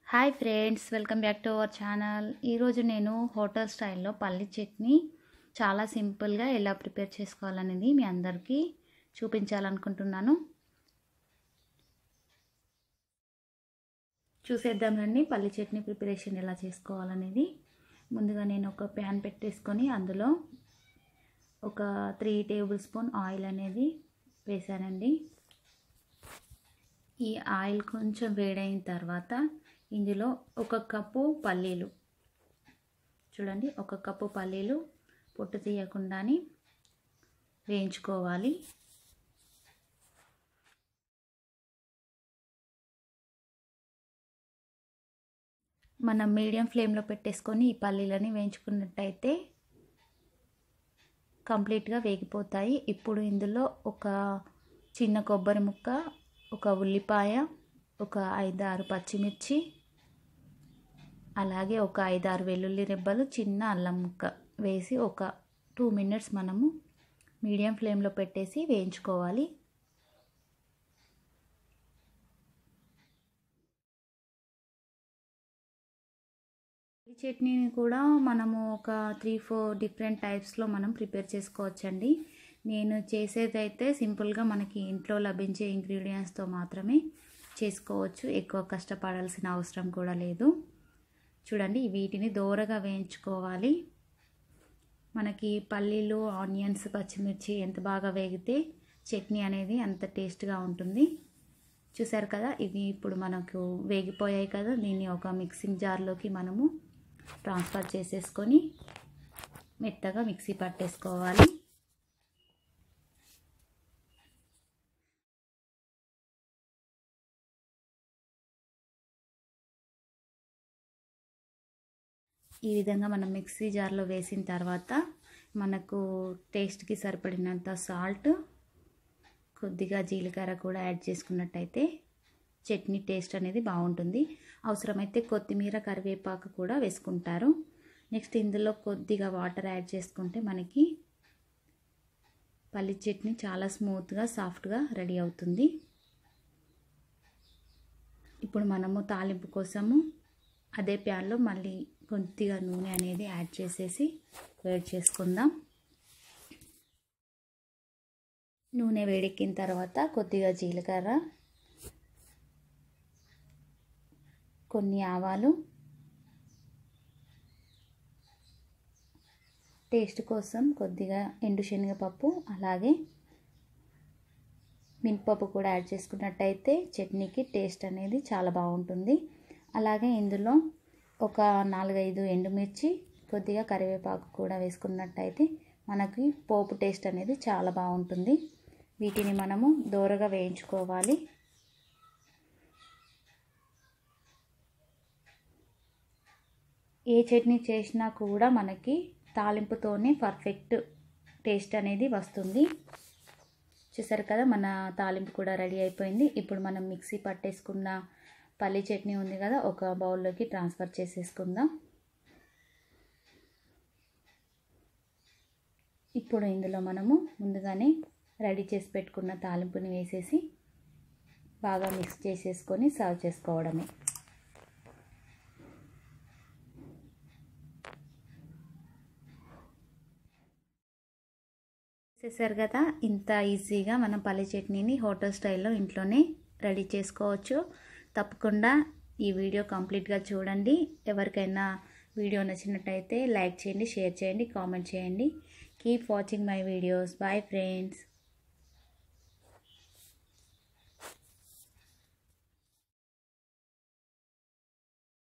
hi friends welcome back to our channel ఈరోజు నేను hotel స్టైల్లో పల్లి చట్నీ చాలా సింపుల్గా ఎలా ప్రిపేర్ చేసుకోవాలనేది మీ అందరికీ చూపించాలనుకుంటున్నాను చూసేద్దాం రండి పల్లి చట్నీ ప్రిపరేషన్ ఎలా చేసుకోవాలనేది ముందుగా నేను ఒక ప్యాన్ పెట్టేసుకొని అందులో ఒక త్రీ టేబుల్ స్పూన్ ఆయిల్ అనేది వేసానండి ఈ ఆయిల్ కొంచెం వేడైన తర్వాత ఇందులో ఒక కప్పు పల్లీలు చూడండి ఒక కప్పు పల్లీలు పొట్టు తీయకుండానే వేయించుకోవాలి మనం మీడియం ఫ్లేమ్లో పెట్టేసుకొని ఈ పల్లీలని వేయించుకున్నట్టయితే కంప్లీట్గా వేగిపోతాయి ఇప్పుడు ఇందులో ఒక చిన్న కొబ్బరి ముక్క ఒక ఉల్లిపాయ ఒక ఐదారు పచ్చిమిర్చి అలాగే ఒక ఐదారు వెల్లుల్లి రెబ్బలు చిన్న అల్లం ముక్క వేసి ఒక టూ మినిట్స్ మనము మీడియం ఫ్లేమ్లో పెట్టేసి వేయించుకోవాలి ఈ చట్నీని కూడా మనము ఒక త్రీ ఫోర్ డిఫరెంట్ టైప్స్లో మనం ప్రిపేర్ చేసుకోవచ్చండి నేను చేసేదైతే సింపుల్గా మనకి ఇంట్లో లభించే ఇంగ్రీడియంట్స్తో మాత్రమే చేసుకోవచ్చు ఎక్కువ కష్టపడాల్సిన అవసరం కూడా లేదు చూడండి వీటిని దోరగా వేయించుకోవాలి మనకి పల్లీలు ఆనియన్స్ పచ్చిమిర్చి ఎంత బాగా వేగితే చట్నీ అనేది అంత టేస్ట్గా ఉంటుంది చూసారు కదా ఇవి ఇప్పుడు మనకు వేగిపోయాయి కదా దీన్ని ఒక మిక్సింగ్ జార్లోకి మనము ట్రాన్స్ఫర్ చేసేసుకొని మెత్తగా మిక్సీ పట్టేసుకోవాలి ఈ విధంగా మనం మిక్సీ జార్లో వేసిన తర్వాత మనకు టేస్ట్కి సరిపడినంత సాల్ట్ కొద్దిగా జీలకర్ర కూడా యాడ్ చేసుకున్నట్టయితే చట్నీ టేస్ట్ అనేది బాగుంటుంది అవసరమైతే కొత్తిమీర కరివేపాకు కూడా వేసుకుంటారు నెక్స్ట్ ఇందులో కొద్దిగా వాటర్ యాడ్ చేసుకుంటే మనకి పల్లి చట్నీ చాలా స్మూత్గా సాఫ్ట్గా రెడీ అవుతుంది ఇప్పుడు మనము తాలింపు కోసము అదే ప్యాన్లో మళ్ళీ కొద్దిగా నూనె అనేది యాడ్ చేసేసి వేడి చేసుకుందాం నూనె వేడెక్కిన తర్వాత కొద్దిగా జీలకర్ర కొన్ని ఆవాలు టేస్ట్ కోసం కొద్దిగా ఎండు శనగపప్పు అలాగే మినపప్పు కూడా యాడ్ చేసుకున్నట్టయితే చట్నీకి టేస్ట్ అనేది చాలా బాగుంటుంది అలాగే ఇందులో ఒక నాలుగైదు ఎండుమిర్చి కొద్దిగా కరివేపాకు కూడా వేసుకున్నట్టయితే మనకి పోపు టేస్ట్ అనేది చాలా బాగుంటుంది వీటిని మనము దోరగా వేయించుకోవాలి ఏ చట్నీ చేసినా కూడా మనకి తాలింపుతోనే పర్ఫెక్ట్ టేస్ట్ అనేది వస్తుంది చూసారు కదా మన తాలింపు కూడా రెడీ అయిపోయింది ఇప్పుడు మనం మిక్సీ పట్టేసుకున్న పల్లి చట్నీ ఉంది కదా ఒక బౌల్లోకి ట్రాన్స్ఫర్ చేసేసుకుందాం ఇప్పుడు ఇందులో మనము ముందుగానే రెడీ చేసి పెట్టుకున్న తాలింపుని వేసేసి బాగా మిక్స్ చేసేసుకొని సర్వ్ చేసుకోవడమే చేశారు కదా ఇంత ఈజీగా మనం పల్లి చట్నీని హోటల్ స్టైల్లో ఇంట్లోనే రెడీ చేసుకోవచ్చు తప్పకుండా ఈ వీడియో కంప్లీట్గా చూడండి ఎవరికైనా వీడియో నచ్చినట్టయితే లైక్ చేయండి షేర్ చేయండి కామెంట్ చేయండి keep watching my videos bye friends